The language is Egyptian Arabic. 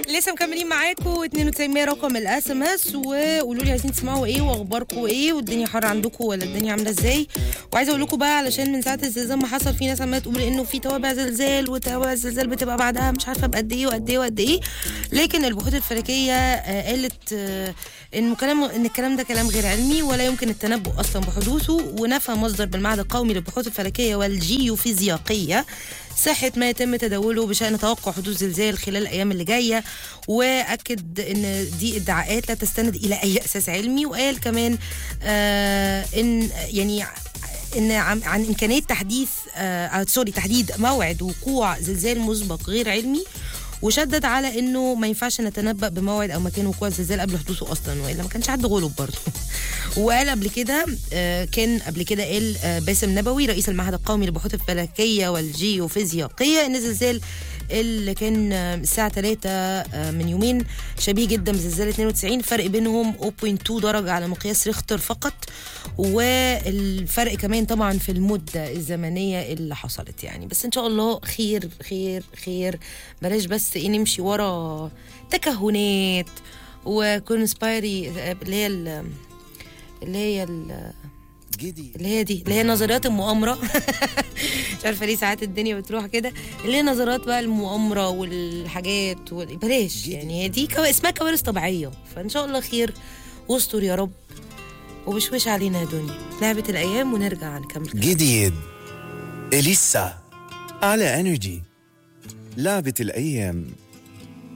لسه مكملين معاكم 92 رقم الاس ام اس وقولوا لي عايزين تسمعوا ايه واخباركم ايه والدنيا حر عندكم ولا الدنيا عامله ازاي وعايزه اقول لكم بقى علشان من ساعه الزلزال ما حصل في ناس عماله تقول انه في توابع زلزال وتوابع الزلزال بتبقى بعدها مش عارفه بقد ايه وقد ايه وقد ايه لكن البحوث الفلكيه آه، قالت آه، ان كلام ان الكلام ده كلام غير علمي ولا يمكن التنبؤ اصلا بحدوثه ونفى مصدر بالمعهد القومي للبحوث الفلكيه والجيوفيزيائيه صحة ما يتم تداوله بشأن توقع حدوث زلزال خلال الأيام اللي جاية وأكد أن دي ادعاءات لا تستند إلى أي أساس علمي وقال كمان آه إن يعني ان عن, عن امكانيه تحديث آه آه، سوري تحديد موعد وقوع زلزال مسبق غير علمي وشدد على انه ما ينفعش نتنبأ بموعد او مكان وقوع الزلزال قبل حدوثه اصلا والا ما كانش حد غلب برضه وقال قبل كده آه، كان قبل كده قال آه، باسم نبوي رئيس المعهد القومي للبحوث الفلكيه والجيوفيزيائيه ان الزلزال اللي كان آه، الساعه 3 من يومين شبيه جدا بزلزال 92 فرق بينهم 0.2 درجه على مقياس ريختر فقط والفرق كمان طبعا في المده الزمنيه اللي حصلت يعني بس ان شاء الله خير خير خير بلاش بس ايه نمشي ورا تكهنات وكونسبايري اللي هي ال- اللي هي ال- جدي اللي هي دي اللي هي نظريات المؤامره مش عارفه ليه ساعات الدنيا بتروح كده اللي هي نظريات بقى المؤامره والحاجات وال... بلاش يعني هي دي كو... اسمها كوارث طبيعيه فان شاء الله خير واستر يا رب وبشوش علينا يا دنيا لعبه الايام ونرجع نكمل كلام. جديد إليسا على انرجي لعبة الأيام